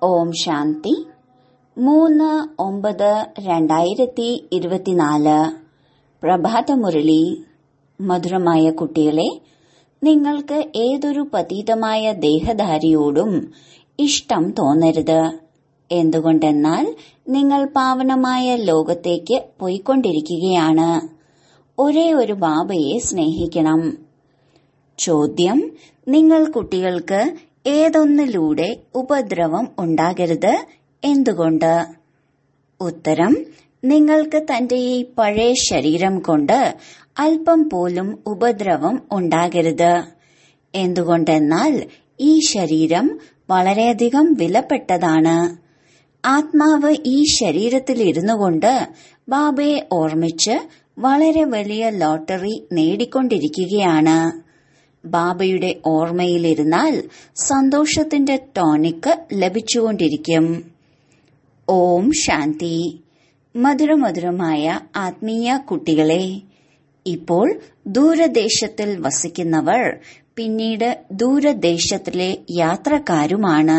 ഓം ശാന്തി മൂന്ന് ഒമ്പത് രണ്ടായിരത്തി ഇരുപത്തിനാല് പ്രഭാതമുരളി മധുരമായ കുട്ടികളെ നിങ്ങൾക്ക് ഏതൊരു പതീതമായ ദേഹധാരിയോടും ഇഷ്ടം തോന്നരുത് എന്തുകൊണ്ടെന്നാൽ നിങ്ങൾ പാവനമായ ലോകത്തേക്ക് പോയിക്കൊണ്ടിരിക്കുകയാണ് ഒരേ ഒരു ബാബയെ സ്നേഹിക്കണം ചോദ്യം നിങ്ങൾ കുട്ടികൾക്ക് ഏതൊന്നിലൂടെ ഉപദ്രവം ഉണ്ടാകരുത് എന്തുകൊണ്ട് ഉത്തരം നിങ്ങൾക്ക് തന്റെ ഈ പഴയ ശരീരം കൊണ്ട് അല്പം പോലും ഉപദ്രവം ഉണ്ടാകരുത് എന്തുകൊണ്ടെന്നാൽ ഈ ശരീരം വളരെയധികം വിലപ്പെട്ടതാണ് ആത്മാവ് ഈ ശരീരത്തിൽ ഇരുന്നു കൊണ്ട് ബാബയെ ഓർമ്മിച്ച് വളരെ വലിയ ലോട്ടറി നേടിക്കൊണ്ടിരിക്കുകയാണ് ബാബയുടെ ഓർമ്മയിലിരുന്നാൽ സന്തോഷത്തിന്റെ ടോണിക്ക് ലഭിച്ചുകൊണ്ടിരിക്കും ഓം ശാന്തി മധുരമധുരമായ ആത്മീയ കുട്ടികളെ ഇപ്പോൾ ദൂരദേശത്തിൽ വസിക്കുന്നവർ പിന്നീട് ദൂരദേശത്തിലെ യാത്രക്കാരുമാണ്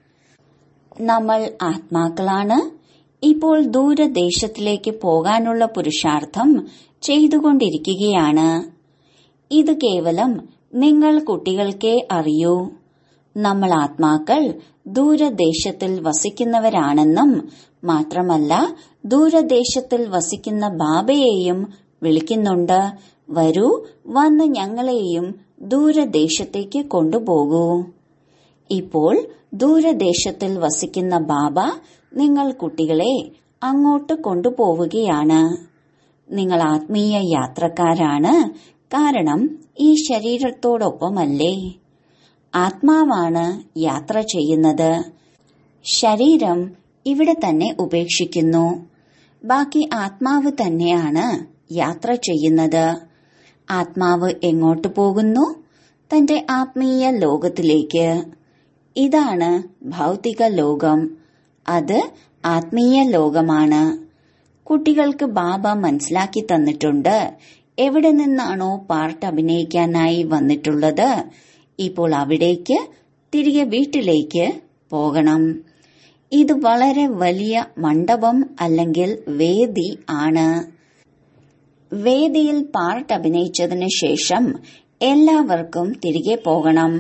നമ്മൾ ആത്മാക്കളാണ് ഇപ്പോൾ ദൂരദേശത്തിലേക്ക് പോകാനുള്ള പുരുഷാർത്ഥം ചെയ്തുകൊണ്ടിരിക്കുകയാണ് ഇത് കേവലം നിങ്ങൾ കുട്ടികൾക്കേ അറിയൂ നമ്മൾ ആത്മാക്കൾ ദൂരദേശത്തിൽ വസിക്കുന്നവരാണെന്നും മാത്രമല്ല ദൂരദേശത്തിൽ വസിക്കുന്ന ബാബയെയും വിളിക്കുന്നുണ്ട് വരൂ വന്ന് ഞങ്ങളെയും ദൂരദേശത്തേക്ക് കൊണ്ടുപോകൂ ഇപ്പോൾ ദൂരദേശത്തിൽ വസിക്കുന്ന ബാബ നിങ്ങൾ കുട്ടികളെ അങ്ങോട്ട് കൊണ്ടുപോവുകയാണ് നിങ്ങൾ ആത്മീയ യാത്രക്കാരാണ് കാരണം ഈ ശരീരത്തോടൊപ്പമല്ലേ ആത്മാവാണ് യാത്ര ചെയ്യുന്നത് ശരീരം ഇവിടെ തന്നെ ഉപേക്ഷിക്കുന്നു ബാക്കി ആത്മാവ് തന്നെയാണ് യാത്ര ചെയ്യുന്നത് ആത്മാവ് എങ്ങോട്ട് പോകുന്നു തന്റെ ആത്മീയ ലോകത്തിലേക്ക് ഇതാണ് ഭൗതിക ലോകം അത് ആത്മീയ ലോകമാണ് കുട്ടികൾക്ക് ബാബ മനസ്സിലാക്കി തന്നിട്ടുണ്ട് എവിടെ നിന്നാണോ പാർട്ട് അഭിനയിക്കാനായി വന്നിട്ടുള്ളത് ഇപ്പോൾ അവിടേക്ക് തിരികെ വീട്ടിലേക്ക് പോകണം ഇത് വളരെ വലിയ മണ്ഡപം അല്ലെങ്കിൽ വേദി ആണ് വേദിയിൽ പാർട്ട് അഭിനയിച്ചതിന് ശേഷം എല്ലാവർക്കും തിരികെ പോകണം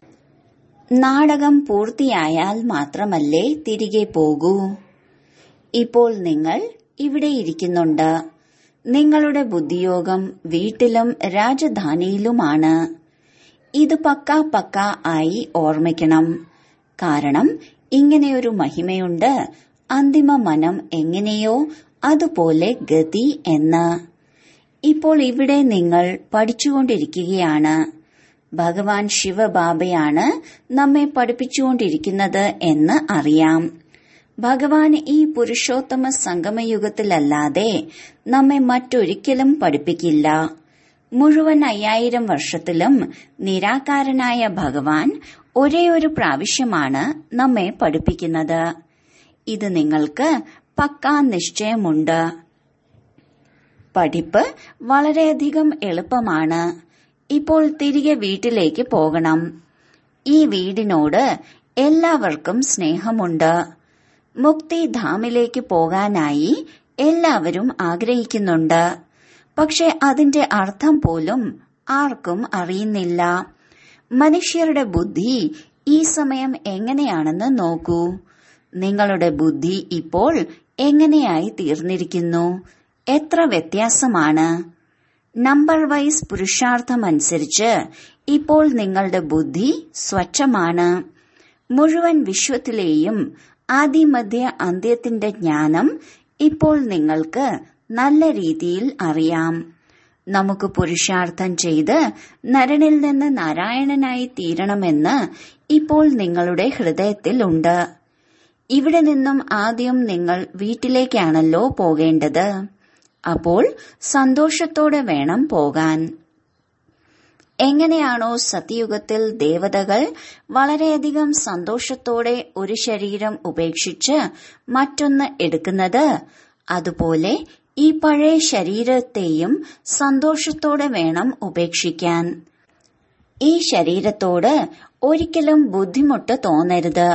നാടകം പൂർത്തിയായാൽ മാത്രമല്ലേ തിരികെ പോകൂ ഇപ്പോൾ നിങ്ങൾ ഇവിടെ ഇരിക്കുന്നുണ്ട് നിങ്ങളുടെ ബുദ്ധിയോഗം വീട്ടിലും രാജധാനിയിലുമാണ് ഇത് പക്ക പക്ക ആയി ഓർമ്മിക്കണം കാരണം ഇങ്ങനെയൊരു മഹിമയുണ്ട് അന്തിമ മനം എങ്ങനെയോ അതുപോലെ ഗതി എന്ന് ഇപ്പോൾ ഇവിടെ നിങ്ങൾ പഠിച്ചുകൊണ്ടിരിക്കുകയാണ് ഭഗവാൻ ശിവബാബയാണ് നമ്മെ പഠിപ്പിച്ചുകൊണ്ടിരിക്കുന്നത് എന്ന് അറിയാം ഭഗവാൻ ഈ പുരുഷോത്തമ സംഗമയുഗത്തിലല്ലാതെ നമ്മെ മറ്റൊരിക്കലും പഠിപ്പിക്കില്ല മുഴുവൻ അയ്യായിരം വർഷത്തിലും നിരാകാരനായ ഭഗവാൻ ഒരേ ഒരു പ്രാവശ്യമാണ് നമ്മെ പഠിപ്പിക്കുന്നത് ഇത് നിങ്ങൾക്ക് പക്കാ നിശ്ചയമുണ്ട് പഠിപ്പ് വളരെയധികം എളുപ്പമാണ് ഇപ്പോൾ തിരികെ വീട്ടിലേക്ക് പോകണം ഈ വീടിനോട് എല്ലാവർക്കും സ്നേഹമുണ്ട് മുക്തിധാമിലേക്ക് പോകാനായി എല്ലാവരും ആഗ്രഹിക്കുന്നുണ്ട് പക്ഷെ അതിന്റെ അർത്ഥം പോലും ആർക്കും അറിയുന്നില്ല മനുഷ്യരുടെ ബുദ്ധി ഈ സമയം എങ്ങനെയാണെന്ന് നോക്കൂ നിങ്ങളുടെ ബുദ്ധി ഇപ്പോൾ എങ്ങനെയായി തീർന്നിരിക്കുന്നു എത്ര വ്യത്യാസമാണ് നമ്പർ വൈസ് പുരുഷാർത്ഥമനുസരിച്ച് ഇപ്പോൾ നിങ്ങളുടെ ബുദ്ധി സ്വച്ഛമാണ് മുഴുവൻ വിശ്വത്തിലെയും ആദിമധ്യ അന്ത്യത്തിന്റെ ജ്ഞാനം ഇപ്പോൾ നിങ്ങൾക്ക് നല്ല രീതിയിൽ അറിയാം നമുക്ക് പുരുഷാർത്ഥം ചെയ്ത് നരനിൽ നിന്ന് നാരായണനായി തീരണമെന്ന് ഇപ്പോൾ നിങ്ങളുടെ ഹൃദയത്തിലുണ്ട് ഇവിടെ നിന്നും ആദ്യം നിങ്ങൾ വീട്ടിലേക്കാണല്ലോ പോകേണ്ടത് അപ്പോൾ സന്തോഷത്തോടെ വേണം പോകാൻ എങ്ങനെയാണോ സത്യയുഗത്തിൽ ദേവതകൾ വളരെയധികം സന്തോഷത്തോടെ ഒരു ശരീരം ഉപേക്ഷിച്ച് മറ്റൊന്ന് എടുക്കുന്നത് അതുപോലെ ഈ പഴയ ശരീരത്തെയും സന്തോഷത്തോടെ വേണം ഉപേക്ഷിക്കാൻ ഈ ശരീരത്തോട് ഒരിക്കലും ബുദ്ധിമുട്ട് തോന്നരുത്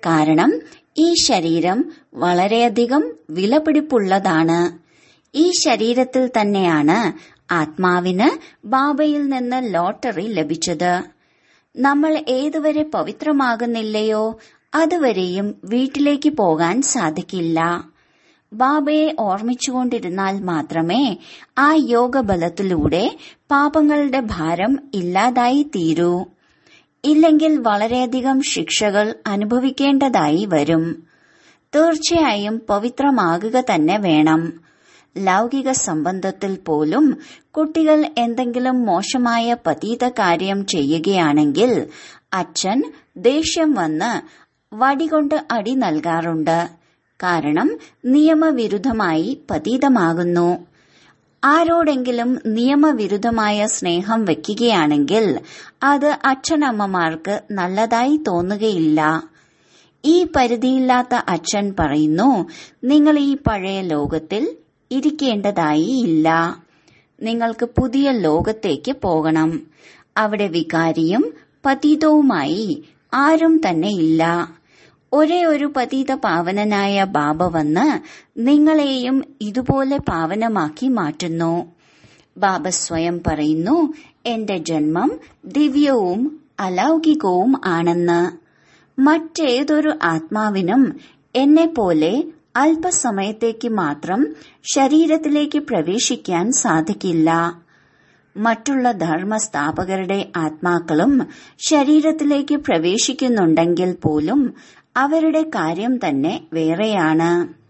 കാരണം ഈ ശരീരം വളരെയധികം വിലപിടിപ്പുള്ളതാണ് ഈ ശരീരത്തിൽ തന്നെയാണ് ആത്മാവിന് ബാബയിൽ നിന്ന് ലോട്ടറി ലഭിച്ചത് നമ്മൾ ഏതുവരെ പവിത്രമാകുന്നില്ലയോ അതുവരെയും വീട്ടിലേക്ക് പോകാൻ സാധിക്കില്ല ബാബയെ ഓർമ്മിച്ചുകൊണ്ടിരുന്നാൽ മാത്രമേ ആ യോഗബലത്തിലൂടെ പാപങ്ങളുടെ ഭാരം ഇല്ലാതായി തീരൂ ഇല്ലെങ്കിൽ വളരെയധികം ശിക്ഷകൾ അനുഭവിക്കേണ്ടതായി വരും തീർച്ചയായും പവിത്രമാകുക തന്നെ വേണം ലൗകിക സംബന്ധത്തിൽ പോലും കുട്ടികൾ എന്തെങ്കിലും മോശമായ പതീത കാര്യം ചെയ്യുകയാണെങ്കിൽ അച്ഛൻ ദേഷ്യം വന്ന് വടികൊണ്ട് അടി നൽകാറുണ്ട് കാരണം നിയമവിരുദ്ധമായി പതീതമാകുന്നു ആരോടെങ്കിലും നിയമവിരുദ്ധമായ സ്നേഹം വെക്കുകയാണെങ്കിൽ അത് അച്ഛനമ്മമാർക്ക് നല്ലതായി തോന്നുകയില്ല ഈ പരിധിയില്ലാത്ത അച്ഛൻ പറയുന്നു നിങ്ങൾ ഈ പഴയ ലോകത്തിൽ ഇരിക്കേണ്ടതായി ഇല്ല നിങ്ങൾക്ക് പുതിയ ലോകത്തേക്ക് പോകണം അവിടെ വികാരിയും പതീതവുമായി ആരും തന്നെ ഇല്ല ഒരേ ഒരു പതീത പാവനനായ ബാബ വന്ന് നിങ്ങളെയും ഇതുപോലെ പാവനമാക്കി മാറ്റുന്നു ബാബ സ്വയം പറയുന്നു എന്റെ ജന്മം ദിവ്യവും അലൗകികവും ആണെന്ന് മറ്റേതൊരു ആത്മാവിനും എന്നെ പോലെ അല്പസമയത്തേക്ക് മാത്രം ശരീരത്തിലേക്ക് പ്രവേശിക്കാൻ സാധിക്കില്ല മറ്റുള്ള ധർമ്മസ്ഥാപകരുടെ ആത്മാക്കളും ശരീരത്തിലേക്ക് പ്രവേശിക്കുന്നുണ്ടെങ്കിൽ പോലും അവരുടെ കാര്യം തന്നെ വേറെയാണ്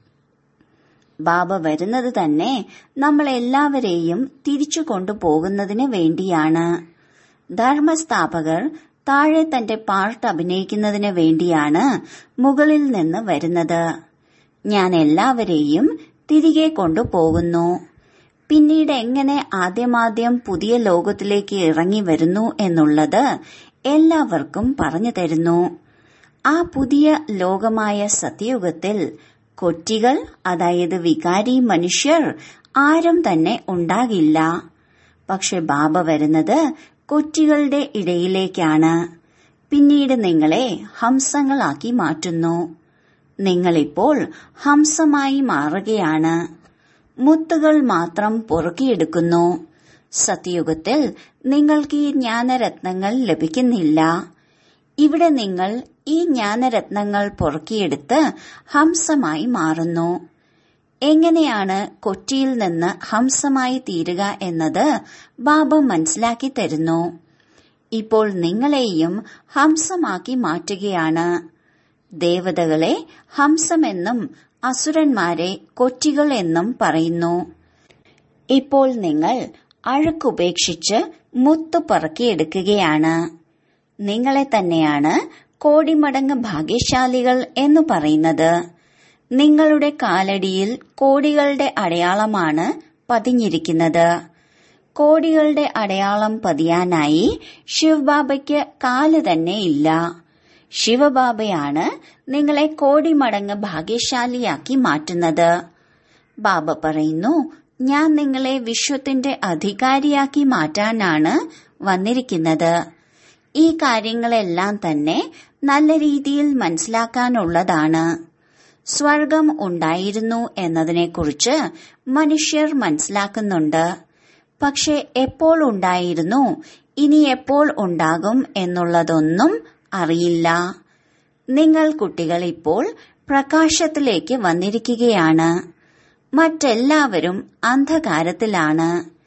ബാബ വരുന്നത് തന്നെ നമ്മൾ എല്ലാവരെയും തിരിച്ചു കൊണ്ടുപോകുന്നതിന് വേണ്ടിയാണ് ധർമ്മസ്ഥാപകർ താഴെ തന്റെ പാർട്ട് അഭിനയിക്കുന്നതിന് വേണ്ടിയാണ് മുകളിൽ നിന്ന് വരുന്നത് ഞാൻ എല്ലാവരെയും തിരികെ കൊണ്ടുപോകുന്നു പിന്നീട് എങ്ങനെ ആദ്യമാദ്യം പുതിയ ലോകത്തിലേക്ക് ഇറങ്ങി വരുന്നു എന്നുള്ളത് എല്ലാവർക്കും പറഞ്ഞു തരുന്നു ആ പുതിയ ലോകമായ സത്യയുഗത്തിൽ കൊറ്റികൾ അതായത് വികാരി മനുഷ്യർ ആരും തന്നെ ഉണ്ടാകില്ല പക്ഷെ ബാബ വരുന്നത് കൊറ്റികളുടെ ഇടയിലേക്കാണ് പിന്നീട് നിങ്ങളെ ഹംസങ്ങളാക്കി മാറ്റുന്നു നിങ്ങളിപ്പോൾ ഹംസമായി മാറുകയാണ് മുത്തുകൾ മാത്രം പൊറുക്കിയെടുക്കുന്നു സത്യയുഗത്തിൽ നിങ്ങൾക്ക് ഈ ജ്ഞാനരത്നങ്ങൾ ലഭിക്കുന്നില്ല ഇവിടെ നിങ്ങൾ ഈ ജ്ഞാനരത്നങ്ങൾ പൊറുക്കിയെടുത്ത് ഹംസമായി മാറുന്നു എങ്ങനെയാണ് കൊച്ചിയിൽ നിന്ന് ഹംസമായി തീരുക എന്നത് ബാബ മനസ്സിലാക്കി തരുന്നു ഇപ്പോൾ നിങ്ങളെയും ഹംസമാക്കി മാറ്റുകയാണ് ദേവതകളെ ഹംസമെന്നും അസുരന്മാരെ കൊറ്റികൾ എന്നും പറയുന്നു ഇപ്പോൾ നിങ്ങൾ അഴുക്കുപേക്ഷിച്ച് മുത്തു പറക്കിയെടുക്കുകയാണ് നിങ്ങളെ തന്നെയാണ് കോടിമടങ്ങ് ഭാഗ്യശാലികൾ എന്ന് പറയുന്നത് നിങ്ങളുടെ കാലടിയിൽ കോടികളുടെ അടയാളമാണ് പതിഞ്ഞിരിക്കുന്നത് കോടികളുടെ അടയാളം പതിയാനായി ശിവബാബയ്ക്ക് കാല് തന്നെ ഇല്ല ശിവബാബയാണ് നിങ്ങളെ കോടി മടങ്ങ് ഭാഗ്യശാലിയാക്കി മാറ്റുന്നത് ബാബ പറയുന്നു ഞാൻ നിങ്ങളെ വിശ്വത്തിന്റെ അധികാരിയാക്കി മാറ്റാനാണ് വന്നിരിക്കുന്നത് ഈ കാര്യങ്ങളെല്ലാം തന്നെ നല്ല രീതിയിൽ മനസ്സിലാക്കാനുള്ളതാണ് സ്വർഗം ഉണ്ടായിരുന്നു എന്നതിനെക്കുറിച്ച് മനുഷ്യർ മനസ്സിലാക്കുന്നുണ്ട് പക്ഷെ എപ്പോൾ ഉണ്ടായിരുന്നു ഇനി എപ്പോൾ ഉണ്ടാകും എന്നുള്ളതൊന്നും അറിയില്ല നിങ്ങൾ കുട്ടികൾ ഇപ്പോൾ പ്രകാശത്തിലേക്ക് വന്നിരിക്കുകയാണ് മറ്റെല്ലാവരും അന്ധകാരത്തിലാണ്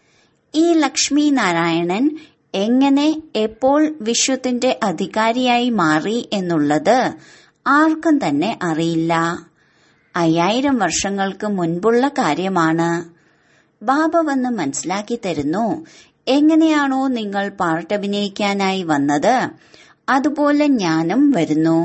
ഈ ലക്ഷ്മി നാരായണൻ എങ്ങനെ എപ്പോൾ വിശ്വത്തിന്റെ അധികാരിയായി മാറി എന്നുള്ളത് ആർക്കും തന്നെ അറിയില്ല അയ്യായിരം വർഷങ്ങൾക്ക് മുൻപുള്ള കാര്യമാണ് ബാബ വന്ന് മനസ്സിലാക്കി തരുന്നു എങ്ങനെയാണോ നിങ്ങൾ പാർട്ടഭിനയിക്കാനായി വന്നത് അതുപോലെ ഞാനും വരുന്നു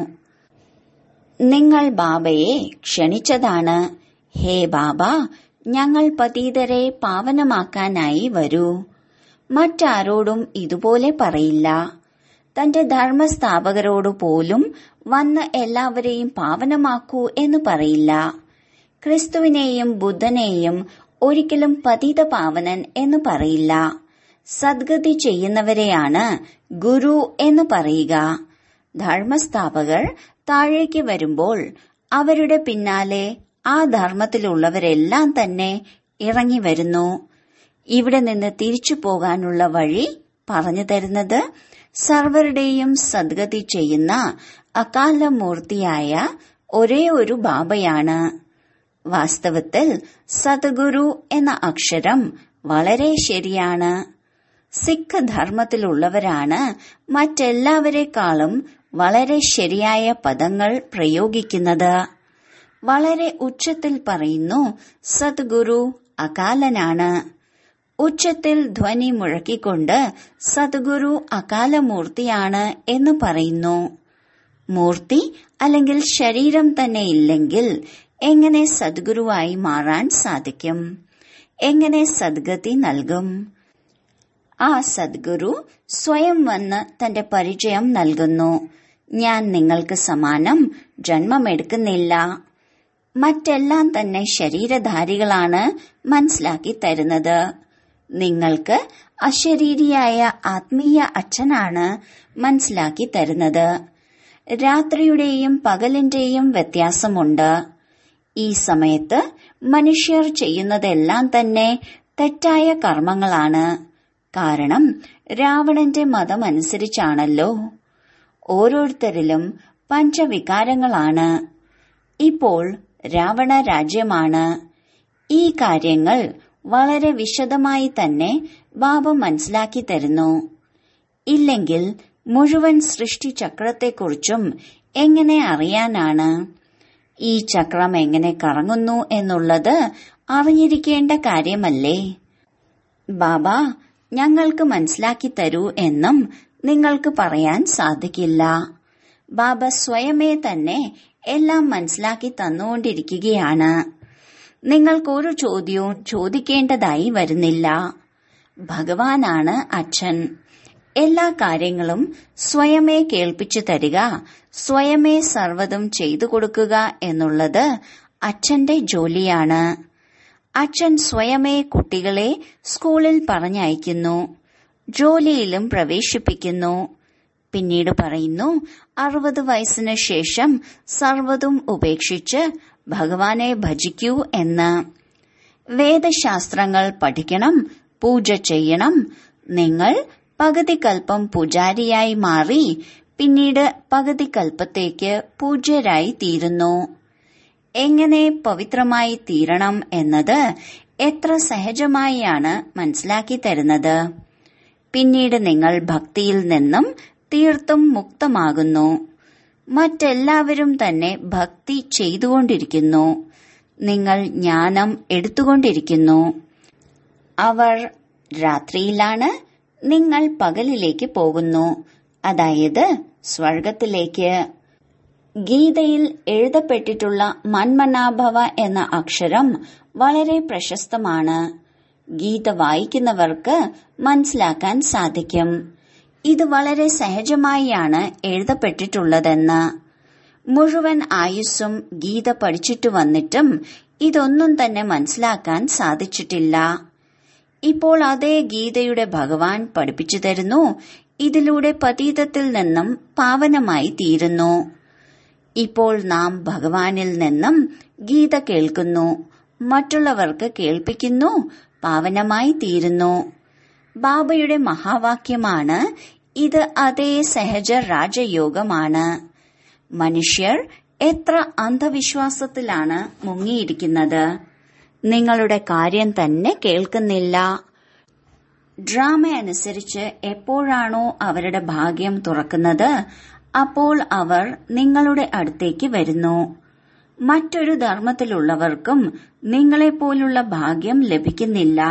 നിങ്ങൾ ബാബയെ ക്ഷണിച്ചതാണ് ഹേ ബാബ ഞങ്ങൾ പതീതരെ പാവനമാക്കാനായി വരൂ മറ്റാരോടും ഇതുപോലെ പറയില്ല തന്റെ ധർമ്മസ്ഥാപകരോട് പോലും വന്ന് എല്ലാവരെയും പാവനമാക്കൂ എന്ന് പറയില്ല ക്രിസ്തുവിനെയും ബുദ്ധനെയും ഒരിക്കലും പതിത പാവനൻ എന്ന് പറയില്ല സദ്ഗതി ചെയ്യുന്നവരെയാണ് ഗുരു എന്ന് പറയുക ധർമ്മസ്ഥാപകർ താഴേക്ക് വരുമ്പോൾ അവരുടെ പിന്നാലെ ആ ധർമ്മത്തിലുള്ളവരെല്ലാം തന്നെ ഇറങ്ങി വരുന്നു ഇവിടെ നിന്ന് തിരിച്ചു പോകാനുള്ള വഴി പറഞ്ഞു തരുന്നത് സർവരുടെയും സദ്ഗതി ചെയ്യുന്ന അകാലമൂർത്തിയായ ഒരേ ഒരു ബാബയാണ് വാസ്തവത്തിൽ സദ്ഗുരു എന്ന അക്ഷരം വളരെ ശരിയാണ് സിഖ് ധർമ്മത്തിലുള്ളവരാണ് മറ്റെല്ലാവരെക്കാളും വളരെ ശരിയായ പദങ്ങൾ പ്രയോഗിക്കുന്നത് വളരെ ഉച്ചത്തിൽ പറയുന്നു സദ്ഗുരു അകാലനാണ് ഉച്ചത്തിൽ ധ്വനി മുഴക്കിക്കൊണ്ട് സദ്ഗുരു അകാലമൂർത്തിയാണ് എന്ന് പറയുന്നു മൂർത്തി അല്ലെങ്കിൽ ശരീരം തന്നെ ഇല്ലെങ്കിൽ എങ്ങനെ സദ്ഗുരുവായി മാറാൻ സാധിക്കും എങ്ങനെ സദ്ഗതി നൽകും ആ സദ്ഗുരു സ്വയം വന്ന് തന്റെ പരിചയം നൽകുന്നു ഞാൻ നിങ്ങൾക്ക് സമാനം ജന്മമെടുക്കുന്നില്ല മറ്റെല്ലാം തന്നെ ശരീരധാരികളാണ് മനസ്സിലാക്കി തരുന്നത് നിങ്ങൾക്ക് അശരീരിയായ ആത്മീയ അച്ഛനാണ് മനസ്സിലാക്കി തരുന്നത് രാത്രിയുടെയും പകലിന്റെയും വ്യത്യാസമുണ്ട് ഈ സമയത്ത് മനുഷ്യർ ചെയ്യുന്നതെല്ലാം തന്നെ തെറ്റായ കർമ്മങ്ങളാണ് കാരണം രാവണന്റെ മതം അനുസരിച്ചാണല്ലോ ഓരോരുത്തരിലും പഞ്ചവികാരങ്ങളാണ് ഇപ്പോൾ രാവണ രാജ്യമാണ് ഈ കാര്യങ്ങൾ വളരെ വിശദമായി തന്നെ ബാബ മനസ്സിലാക്കി തരുന്നു ഇല്ലെങ്കിൽ മുഴുവൻ സൃഷ്ടിചക്രത്തെക്കുറിച്ചും എങ്ങനെ അറിയാനാണ് ഈ ചക്രം എങ്ങനെ കറങ്ങുന്നു എന്നുള്ളത് അറിഞ്ഞിരിക്കേണ്ട കാര്യമല്ലേ ബാബ ഞങ്ങൾക്ക് മനസ്സിലാക്കി തരൂ എന്നും നിങ്ങൾക്ക് പറയാൻ സാധിക്കില്ല ബാബ സ്വയമേ തന്നെ എല്ലാം മനസ്സിലാക്കി തന്നുകൊണ്ടിരിക്കുകയാണ് നിങ്ങൾക്കൊരു ചോദ്യവും ചോദിക്കേണ്ടതായി വരുന്നില്ല ഭഗവാനാണ് അച്ഛൻ എല്ലാ കാര്യങ്ങളും സ്വയമേ കേൾപ്പിച്ചു തരിക സ്വയമേ സർവ്വതും ചെയ്തു കൊടുക്കുക എന്നുള്ളത് അച്ഛന്റെ ജോലിയാണ് അച്ഛൻ സ്വയമേ കുട്ടികളെ സ്കൂളിൽ പറഞ്ഞയക്കുന്നു ജോലിയിലും പ്രവേശിപ്പിക്കുന്നു പിന്നീട് പറയുന്നു അറുപത് വയസ്സിന് ശേഷം സർവ്വതും ഉപേക്ഷിച്ച് ഭഗവാനെ ഭജിക്കൂ എന്ന് വേദശാസ്ത്രങ്ങൾ പഠിക്കണം പൂജ ചെയ്യണം നിങ്ങൾ പകുതി കൽപ്പം പൂജാരിയായി മാറി പിന്നീട് പകുതി കൽപ്പത്തേക്ക് പൂജ്യരായി തീരുന്നു എങ്ങനെ പവിത്രമായി തീരണം എന്നത് എത്ര സഹജമായാണ് മനസ്സിലാക്കി തരുന്നത് പിന്നീട് നിങ്ങൾ ഭക്തിയിൽ നിന്നും തീർത്തും മുക്തമാകുന്നു മറ്റെല്ലാവരും തന്നെ ഭക്തി ചെയ്തുകൊണ്ടിരിക്കുന്നു നിങ്ങൾ ജ്ഞാനം എടുത്തുകൊണ്ടിരിക്കുന്നു അവർ രാത്രിയിലാണ് നിങ്ങൾ പകലിലേക്ക് പോകുന്നു അതായത് സ്വർഗത്തിലേക്ക് ഗീതയിൽ എഴുതപ്പെട്ടിട്ടുള്ള മന്മനാഭവ എന്ന അക്ഷരം വളരെ പ്രശസ്തമാണ് ഗീത വായിക്കുന്നവർക്ക് മനസ്സിലാക്കാൻ സാധിക്കും ഇത് വളരെ സഹജമായാണ് എഴുതപ്പെട്ടിട്ടുള്ളതെന്ന് മുഴുവൻ ആയുസ്സും ഗീത പഠിച്ചിട്ടു വന്നിട്ടും ഇതൊന്നും തന്നെ മനസ്സിലാക്കാൻ സാധിച്ചിട്ടില്ല ഇപ്പോൾ അതേ ഗീതയുടെ ഭഗവാൻ പഠിപ്പിച്ചു തരുന്നു ഇതിലൂടെ പതീതത്തിൽ നിന്നും പാവനമായി തീരുന്നു ഇപ്പോൾ നാം ഭഗവാനിൽ നിന്നും ഗീത കേൾക്കുന്നു മറ്റുള്ളവർക്ക് കേൾപ്പിക്കുന്നു പാവനമായി തീരുന്നു ബാബയുടെ മഹാവാക്യമാണ് ഇത് അതേ സഹജ രാജയോഗമാണ് മനുഷ്യർ എത്ര അന്ധവിശ്വാസത്തിലാണ് മുങ്ങിയിരിക്കുന്നത് നിങ്ങളുടെ കാര്യം തന്നെ കേൾക്കുന്നില്ല ഡ്രാമ അനുസരിച്ച് എപ്പോഴാണോ അവരുടെ ഭാഗ്യം തുറക്കുന്നത് അപ്പോൾ അവർ നിങ്ങളുടെ അടുത്തേക്ക് വരുന്നു മറ്റൊരു ധർമ്മത്തിലുള്ളവർക്കും നിങ്ങളെപ്പോലുള്ള ഭാഗ്യം ലഭിക്കുന്നില്ല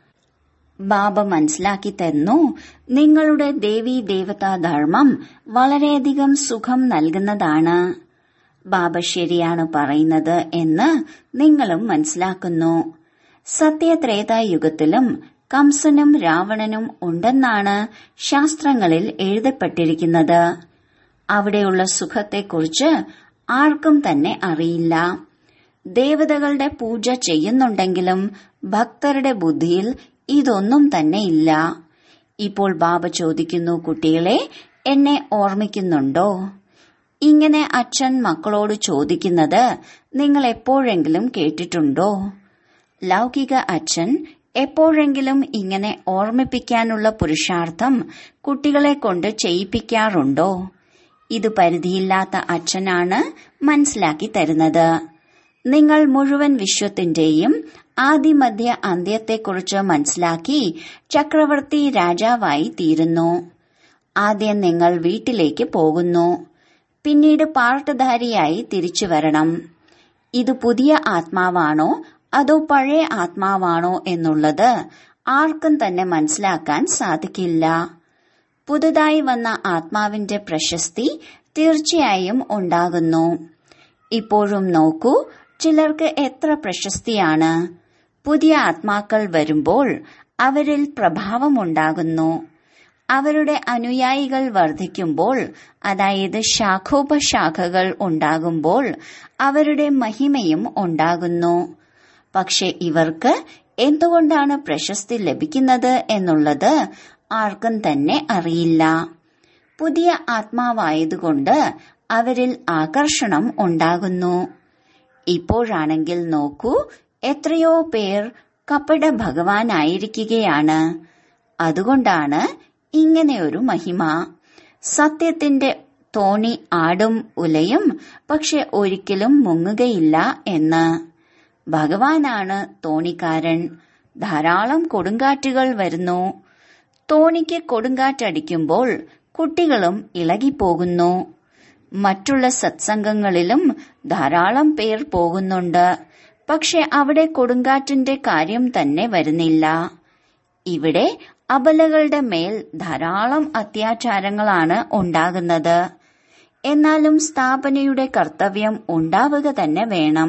ബാബ മനസ്സിലാക്കി തന്നു നിങ്ങളുടെ ദേവീ ദേവതാ ധർമ്മം വളരെയധികം സുഖം നൽകുന്നതാണ് ബാബ ശരിയാണ് പറയുന്നത് എന്ന് നിങ്ങളും മനസ്സിലാക്കുന്നു സത്യത്രേതായുഗത്തിലും കംസനും രാവണനും ഉണ്ടെന്നാണ് ശാസ്ത്രങ്ങളിൽ എഴുതപ്പെട്ടിരിക്കുന്നത് അവിടെയുള്ള സുഖത്തെക്കുറിച്ച് ആർക്കും തന്നെ അറിയില്ല ദേവതകളുടെ പൂജ ചെയ്യുന്നുണ്ടെങ്കിലും ഭക്തരുടെ ബുദ്ധിയിൽ ഇതൊന്നും തന്നെ ഇല്ല ഇപ്പോൾ ബാബ ചോദിക്കുന്നു കുട്ടികളെ എന്നെ ഓർമ്മിക്കുന്നുണ്ടോ ഇങ്ങനെ അച്ഛൻ മക്കളോട് ചോദിക്കുന്നത് നിങ്ങൾ എപ്പോഴെങ്കിലും കേട്ടിട്ടുണ്ടോ ലൗകിക അച്ഛൻ എപ്പോഴെങ്കിലും ഇങ്ങനെ ഓർമ്മിപ്പിക്കാനുള്ള പുരുഷാർത്ഥം കുട്ടികളെ കൊണ്ട് ചെയ്യിപ്പിക്കാറുണ്ടോ ഇത് പരിധിയില്ലാത്ത അച്ഛനാണ് മനസ്സിലാക്കി തരുന്നത് നിങ്ങൾ മുഴുവൻ വിശ്വത്തിന്റെയും ആദിമധ്യ അന്ത്യത്തെക്കുറിച്ച് മനസ്സിലാക്കി ചക്രവർത്തി രാജാവായി തീരുന്നു ആദ്യം നിങ്ങൾ വീട്ടിലേക്ക് പോകുന്നു പിന്നീട് പാർട്ടധാരിയായി തിരിച്ചു വരണം ഇത് പുതിയ ആത്മാവാണോ അതോ പഴയ ആത്മാവാണോ എന്നുള്ളത് ആർക്കും തന്നെ മനസ്സിലാക്കാൻ സാധിക്കില്ല പുതുതായി വന്ന ആത്മാവിന്റെ പ്രശസ്തി തീർച്ചയായും ഉണ്ടാകുന്നു ഇപ്പോഴും നോക്കൂ ചിലർക്ക് എത്ര പ്രശസ്തിയാണ് പുതിയ ആത്മാക്കൾ വരുമ്പോൾ അവരിൽ പ്രഭാവമുണ്ടാകുന്നു അവരുടെ അനുയായികൾ വർദ്ധിക്കുമ്പോൾ അതായത് ശാഖോപശാഖകൾ ഉണ്ടാകുമ്പോൾ അവരുടെ മഹിമയും ഉണ്ടാകുന്നു പക്ഷെ ഇവർക്ക് എന്തുകൊണ്ടാണ് പ്രശസ്തി ലഭിക്കുന്നത് എന്നുള്ളത് ആർക്കും തന്നെ അറിയില്ല പുതിയ ആത്മാവായതുകൊണ്ട് അവരിൽ ആകർഷണം ഉണ്ടാകുന്നു ഇപ്പോഴാണെങ്കിൽ നോക്കൂ എത്രയോ പേർ കപട ഭഗവാനായിരിക്കുകയാണ് അതുകൊണ്ടാണ് ഇങ്ങനെയൊരു മഹിമ സത്യത്തിന്റെ തോണി ആടും ഉലയും പക്ഷെ ഒരിക്കലും മുങ്ങുകയില്ല എന്ന് ഭഗവാനാണ് തോണിക്കാരൻ ധാരാളം കൊടുങ്കാറ്റുകൾ വരുന്നു തോണിക്ക് കൊടുങ്കാറ്റടിക്കുമ്പോൾ കുട്ടികളും ഇളകിപ്പോകുന്നു മറ്റുള്ള സത്സംഗങ്ങളിലും ധാരാളം പേർ പോകുന്നുണ്ട് പക്ഷെ അവിടെ കൊടുങ്കാറ്റിന്റെ കാര്യം തന്നെ വരുന്നില്ല ഇവിടെ അബലകളുടെ മേൽ ധാരാളം അത്യാചാരങ്ങളാണ് ഉണ്ടാകുന്നത് എന്നാലും സ്ഥാപനയുടെ കർത്തവ്യം ഉണ്ടാവുക തന്നെ വേണം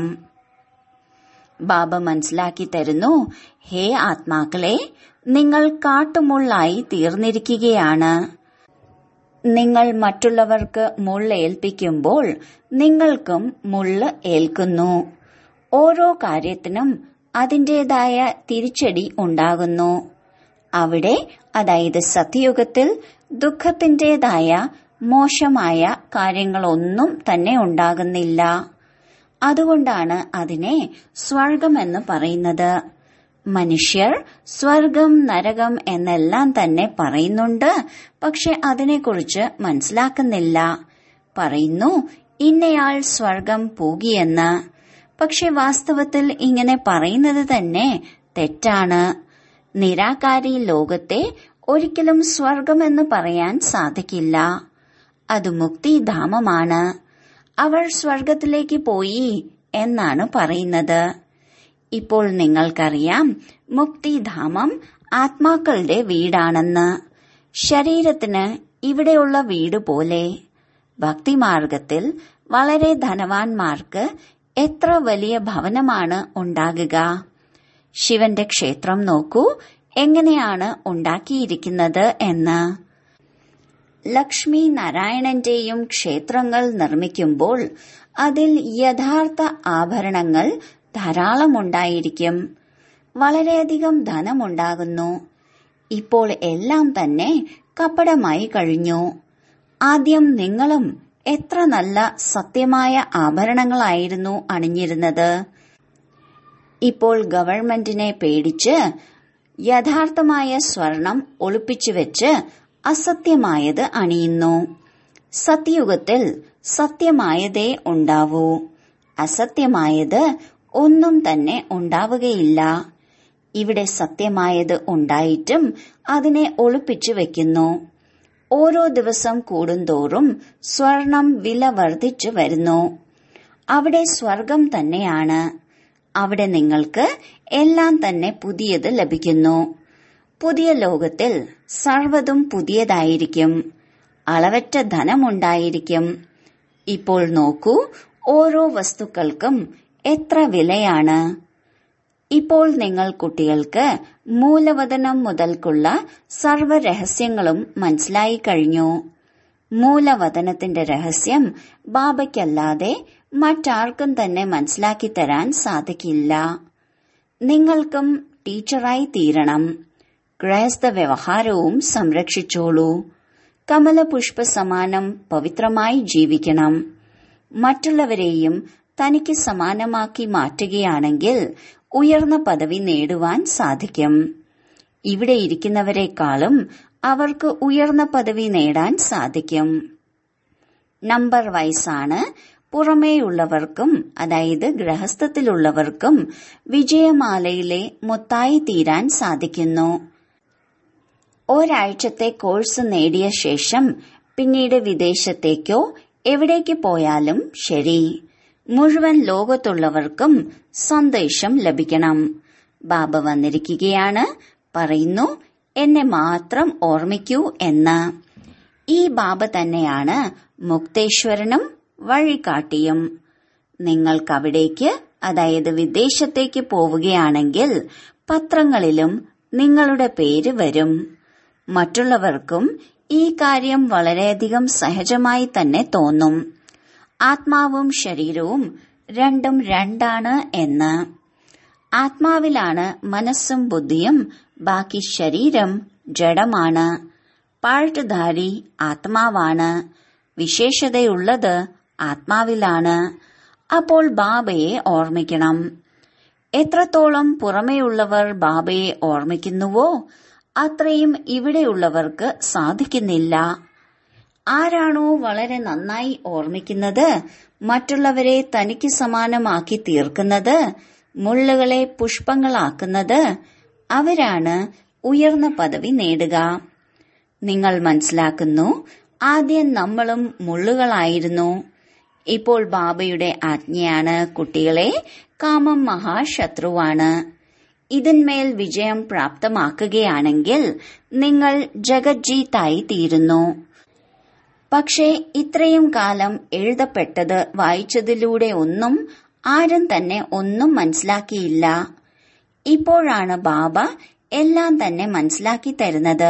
ബാബ മനസ്സിലാക്കി തരുന്നു ഹേ ആത്മാക്കളെ നിങ്ങൾ കാട്ടുമുള്ളായി തീർന്നിരിക്കുകയാണ് നിങ്ങൾ മറ്റുള്ളവർക്ക് മുള്ള ഏൽപ്പിക്കുമ്പോൾ നിങ്ങൾക്കും മുള്ള ഏൽക്കുന്നു ഓരോ കാര്യത്തിനും അതിൻ്റെതായ തിരിച്ചടി ഉണ്ടാകുന്നു അവിടെ അതായത് സത്യയുഗത്തിൽ ദുഃഖത്തിൻ്റെതായ മോശമായ കാര്യങ്ങളൊന്നും തന്നെ ഉണ്ടാകുന്നില്ല അതുകൊണ്ടാണ് അതിനെ സ്വർഗമെന്ന് പറയുന്നത് മനുഷ്യർ സ്വർഗം നരകം എന്നെല്ലാം തന്നെ പറയുന്നുണ്ട് പക്ഷെ അതിനെക്കുറിച്ച് മനസ്സിലാക്കുന്നില്ല പറയുന്നു ഇന്നയാൾ സ്വർഗം പോകിയെന്ന് പക്ഷെ വാസ്തവത്തിൽ ഇങ്ങനെ പറയുന്നത് തന്നെ തെറ്റാണ് നിരാകാരി ലോകത്തെ ഒരിക്കലും സ്വർഗമെന്ന് പറയാൻ സാധിക്കില്ല അത് മുക്തിധാമമാണ് അവൾ സ്വർഗത്തിലേക്ക് പോയി എന്നാണ് പറയുന്നത് ഇപ്പോൾ നിങ്ങൾക്കറിയാം മുക്തിധാമം ആത്മാക്കളുടെ വീടാണെന്ന് ശരീരത്തിന് ഇവിടെയുള്ള വീട് പോലെ ഭക്തിമാർഗത്തിൽ വളരെ ധനവാന്മാർക്ക് എത്ര വലിയ ഭവനമാണ് ഉണ്ടാകുക ശിവന്റെ ക്ഷേത്രം നോക്കൂ എങ്ങനെയാണ് ഉണ്ടാക്കിയിരിക്കുന്നത് എന്ന് ലക്ഷ്മി നാരായണന്റെയും ക്ഷേത്രങ്ങൾ നിർമ്മിക്കുമ്പോൾ അതിൽ യഥാർത്ഥ ആഭരണങ്ങൾ ധാരാളമുണ്ടായിരിക്കും വളരെയധികം ധനമുണ്ടാകുന്നു ഇപ്പോൾ എല്ലാം തന്നെ കപ്പടമായി കഴിഞ്ഞു ആദ്യം നിങ്ങളും എത്ര നല്ല സത്യമായ ആഭരണങ്ങളായിരുന്നു അണിഞ്ഞിരുന്നത് ഇപ്പോൾ ഗവൺമെന്റിനെ പേടിച്ച് യഥാർത്ഥമായ സ്വർണം ഒളിപ്പിച്ചു വെച്ച് അസത്യമായത് അണിയുന്നു സത്യയുഗത്തിൽ സത്യമായതേ ഉണ്ടാവൂ അസത്യമായത് ഒന്നും തന്നെ ഉണ്ടാവുകയില്ല ഇവിടെ സത്യമായത് ഉണ്ടായിട്ടും അതിനെ ഒളിപ്പിച്ചു വെക്കുന്നു ഓരോ ദിവസം കൂടുന്തോറും സ്വർണം വില വർദ്ധിച്ചു വരുന്നു അവിടെ സ്വർഗം തന്നെയാണ് അവിടെ നിങ്ങൾക്ക് എല്ലാം തന്നെ പുതിയത് ലഭിക്കുന്നു പുതിയ ലോകത്തിൽ സർവ്വതും പുതിയതായിരിക്കും അളവറ്റ ധനമുണ്ടായിരിക്കും ഇപ്പോൾ നോക്കൂ ഓരോ വസ്തുക്കൾക്കും എത്ര വിലയാണ് ഇപ്പോൾ നിങ്ങൾ കുട്ടികൾക്ക് മൂലവതനം മുതൽക്കുള്ള സർവ രഹസ്യങ്ങളും മനസ്സിലായി കഴിഞ്ഞു മൂലവതനത്തിന്റെ രഹസ്യം ബാബയ്ക്കല്ലാതെ മറ്റാർക്കും തന്നെ മനസ്സിലാക്കി തരാൻ സാധിക്കില്ല നിങ്ങൾക്കും ടീച്ചറായി തീരണം ഗൃഹസ്ഥ വ്യവഹാരവും സംരക്ഷിച്ചോളൂ കമലപുഷ്പ സമാനം പവിത്രമായി ജീവിക്കണം മറ്റുള്ളവരെയും തനിക്ക് സമാനമാക്കി മാറ്റുകയാണെങ്കിൽ ഉയർന്ന പദവി നേടുവാൻ സാധിക്കും ഇവിടെ ഇരിക്കുന്നവരെക്കാളും അവർക്ക് ഉയർന്ന പദവി നേടാൻ സാധിക്കും നമ്പർ വയസ്സാണ് പുറമേയുള്ളവർക്കും അതായത് ഗ്രഹസ്ഥത്തിലുള്ളവർക്കും വിജയമാലയിലെ മുത്തായി തീരാൻ സാധിക്കുന്നു ഒരാഴ്ചത്തെ കോഴ്സ് നേടിയ ശേഷം പിന്നീട് വിദേശത്തേക്കോ എവിടേക്ക് പോയാലും ശരി മുഴുവൻ ലോകത്തുള്ളവർക്കും സന്ദേശം ലഭിക്കണം ബാബ വന്നിരിക്കുകയാണ് പറയുന്നു എന്നെ മാത്രം ഓർമ്മിക്കൂ എന്ന് ഈ ബാബ തന്നെയാണ് മുക്തേശ്വരനും വഴികാട്ടിയും നിങ്ങൾക്കവിടേക്ക് അതായത് വിദേശത്തേക്ക് പോവുകയാണെങ്കിൽ പത്രങ്ങളിലും നിങ്ങളുടെ പേര് വരും മറ്റുള്ളവർക്കും ഈ കാര്യം വളരെയധികം സഹജമായി തന്നെ തോന്നും ആത്മാവും ശരീരവും രണ്ടും രണ്ടാണ് എന്ന് ആത്മാവിലാണ് മനസ്സും ബുദ്ധിയും ബാക്കി ശരീരം ജഡമാണ് പാഴ്ട്ടുധാരി ആത്മാവാണ് വിശേഷതയുള്ളത് ആത്മാവിലാണ് അപ്പോൾ ബാബയെ ഓർമ്മിക്കണം എത്രത്തോളം പുറമേയുള്ളവർ ബാബയെ ഓർമ്മിക്കുന്നുവോ അത്രയും ഇവിടെയുള്ളവർക്ക് സാധിക്കുന്നില്ല ആരാണോ വളരെ നന്നായി ഓർമ്മിക്കുന്നത് മറ്റുള്ളവരെ തനിക്ക് സമാനമാക്കി തീർക്കുന്നത് മുള്ളുകളെ പുഷ്പങ്ങളാക്കുന്നത് അവരാണ് ഉയർന്ന പദവി നേടുക നിങ്ങൾ മനസ്സിലാക്കുന്നു ആദ്യം നമ്മളും മുള്ളുകളായിരുന്നു ഇപ്പോൾ ബാബയുടെ ആജ്ഞയാണ് കുട്ടികളെ കാമം മഹാശത്രുവാണ് ഇതിന്മേൽ വിജയം പ്രാപ്തമാക്കുകയാണെങ്കിൽ നിങ്ങൾ ജഗജ്ജീത്തായി തീരുന്നു പക്ഷേ ഇത്രയും കാലം എഴുതപ്പെട്ടത് വായിച്ചതിലൂടെ ഒന്നും ആരും തന്നെ ഒന്നും മനസ്സിലാക്കിയില്ല ഇപ്പോഴാണ് ബാബ എല്ലാം തന്നെ മനസ്സിലാക്കി തരുന്നത്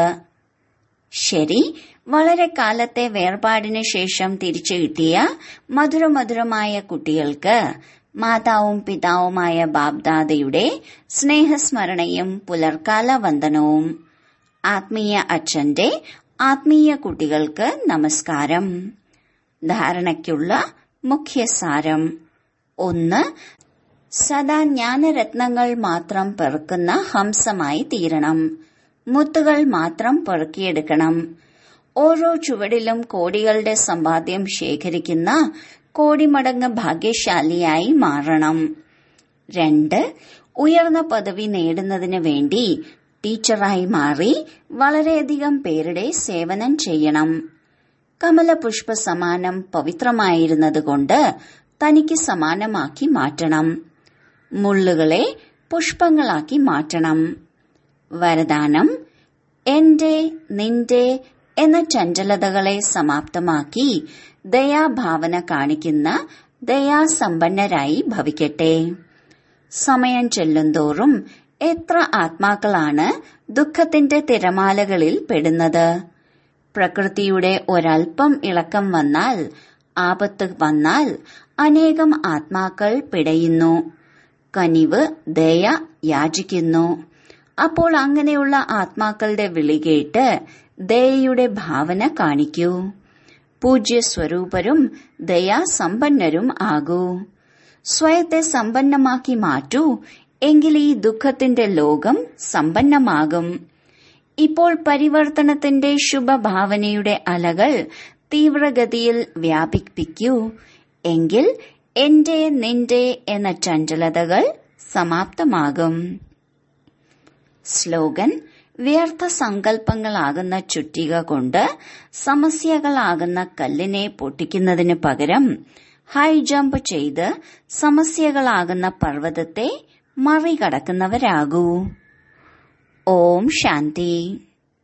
ശരി വളരെ കാലത്തെ വേർപാടിന് ശേഷം തിരിച്ചു കിട്ടിയ മധുരമധുരമായ കുട്ടികൾക്ക് മാതാവും പിതാവുമായ ബാബ്ദാദയുടെ സ്നേഹസ്മരണയും പുലർക്കാല വന്ദനവും ആത്മീയ അച്ഛന്റെ ആത്മീയ കുട്ടികൾക്ക് നമസ്കാരം ധാരണയ്ക്കുള്ള മുഖ്യസാരം ഒന്ന് സദാ ജ്ഞാനരത്നങ്ങൾ മാത്രം പെറുക്കുന്ന ഹംസമായി തീരണം മുത്തുകൾ മാത്രം പെറുക്കിയെടുക്കണം ഓരോ ചുവടിലും കോടികളുടെ സമ്പാദ്യം ശേഖരിക്കുന്ന കോടിമടങ്ങ് ഭാഗ്യശാലിയായി മാറണം രണ്ട് ഉയർന്ന പദവി നേടുന്നതിന് വേണ്ടി ടീച്ചറായി മാറി വളരെയധികം പേരുടെ സേവനം ചെയ്യണം കമലപുഷ്പ സമാനം പവിത്രമായിരുന്നതുകൊണ്ട് തനിക്ക് സമാനമാക്കി മാറ്റണം മുള്ളുകളെ പുഷ്പങ്ങളാക്കി മാറ്റണം വരദാനം എന്റെ നിന്റെ എന്ന ചഞ്ചലതകളെ സമാപ്തമാക്കി ദയാഭാവന കാണിക്കുന്ന ദയാസമ്പന്നരായി ഭവിക്കട്ടെ സമയം ചെല്ലുന്തോറും എത്ര ആത്മാക്കളാണ് ദുഃഖത്തിന്റെ തിരമാലകളിൽ പെടുന്നത് പ്രകൃതിയുടെ ഒരൽപ്പം ഇളക്കം വന്നാൽ ആപത്ത് വന്നാൽ അനേകം ആത്മാക്കൾ പിടയുന്നു കനിവ് ദയ യാചിക്കുന്നു അപ്പോൾ അങ്ങനെയുള്ള ആത്മാക്കളുടെ വിളി കേട്ട് ദയയുടെ ഭാവന കാണിക്കൂ പൂജ്യ സ്വരൂപരും ദയാസമ്പന്നരും ആകൂ സ്വയത്തെ സമ്പന്നമാക്കി മാറ്റൂ എങ്കിൽ ഈ ദുഃഖത്തിന്റെ ലോകം സമ്പന്നമാകും ഇപ്പോൾ പരിവർത്തനത്തിന്റെ ശുഭഭാവനയുടെ അലകൾ തീവ്രഗതിയിൽ വ്യാപിപ്പിക്കൂ എങ്കിൽ എന്റെ നിന്റെ എന്ന ചഞ്ചലതകൾ സമാപ്തമാകും സ്ലോഗൻ വ്യർത്ഥ സങ്കല്പങ്ങളാകുന്ന ചുറ്റിക കൊണ്ട് സമസ്യകളാകുന്ന കല്ലിനെ പൊട്ടിക്കുന്നതിന് പകരം ഹൈ ജമ്പ് ചെയ്ത് സമസ്യകളാകുന്ന പർവ്വതത്തെ മറികടക്കുന്നവരാകൂ ഓം ശാന്തി